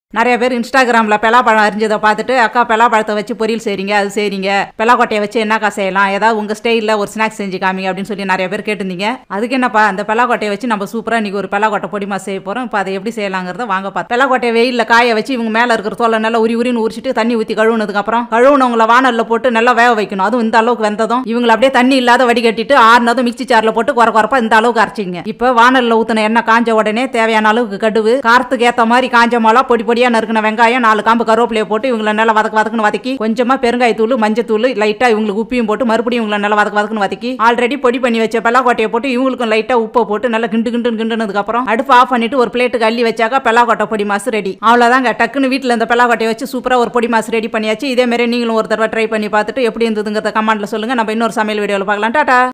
நிறைய பேர் இன்ஸ்டாகிராமில் பலாப்பழம் அரிஞ்சதை பார்த்துட்டு அக்கா பலாப்பழத்தை வச்சு பொரியல் செய்றீங்க அது செய்றீங்க பலாக்கொட்டையை வச்சு என்னக்கா செய்யலாம் ஏதாவது உங்கள் ஸ்டைலில் ஒரு ஸ்நாக்ஸ் செஞ்சு காமிங்க அப்படின்னு சொல்லி நிறைய பேர் கேட்டிருந்தீங்க அதுக்கு என்னப்பா அந்த பலாக்கொட்டையை வச்சு நம்ம சூப்பராக இன்றைக்கி ஒரு பலாக்கொட்டை பொடிமா செய்ய போகிறோம் இப்போ அதை எப்படி செய்யலாங்கிறத வாங்க பார்த்து பலாக்கொட்டையை வெயிலில் காய வச்சு இவங்க மேலே இருக்கிற தோலை நல்லா உரி உரின்னு உரிச்சிட்டு தண்ணி ஊற்றி கழுவுனதுக்கப்புறம் கழுவுனவங்கள வானலில் போட்டு நல்லா வேக வைக்கணும் அதுவும் இந்த அளவுக்கு வெந்ததும் இவங்களை அப்படியே தண்ணி இல்லாத வடிகட்டிட்டு ஆறுனதும் மிக்ஸி ஜாரில் போட்டு குறை குறைப்பா இந்த அளவுக்கு அரைச்சிங்க இப்போ வானலில் ஊற்றின எண்ணெய் காஞ்ச உடனே தேவையான அளவுக்கு கடுவு காரத்துக்கு ஏற்ற மாதிரி காஞ்ச மிளகா பொடி பொடியாக நறுக்கின வெங்காயம் நாலு காம்பு கருவேப்பிலையை போட்டு இவங்களை நல்லா வதக்கு வதக்குன்னு வதக்கி கொஞ்சமா பெருங்காயத்தூள் மஞ்சத்தூள் லைட்டா இவங்களுக்கு உப்பையும் போட்டு மறுபடியும் இவங்களை நல்லா வதக்கு வதக்குன்னு வதக்கி ஆல்ரெடி பொடி பண்ணி வச்ச பெல்லாக்கொட்டையை போட்டு இவங்களுக்கும் லைட்டா உப்பை போட்டு நல்லா கிண்டு கிண்டு கிண்டுனதுக்கு அப்புறம் அடுப்பு ஆஃப் பண்ணிட்டு ஒரு பிளேட்டுக்கு அள்ளி வச்சாக்கா பெல்லாக்கொட்டை பொடி மாசு ரெடி அவ்வளோதாங்க டக்குன்னு வீட்டில் இந்த பெல்லாக்கொட்டையை வச்சு சூப்பராக ஒரு பொடி மாசு ரெடி பண்ணியாச்சு இதே மாதிரி நீங்களும் ஒரு தடவை ட்ரை பண்ணி பார்த்துட்டு எப்படி இருந்ததுங்கிறத கமெண்ட்ல சொல்லுங்க நம்ம இன்னொரு சமையல் வீடியோவில் பார்க்கலாம் டாடா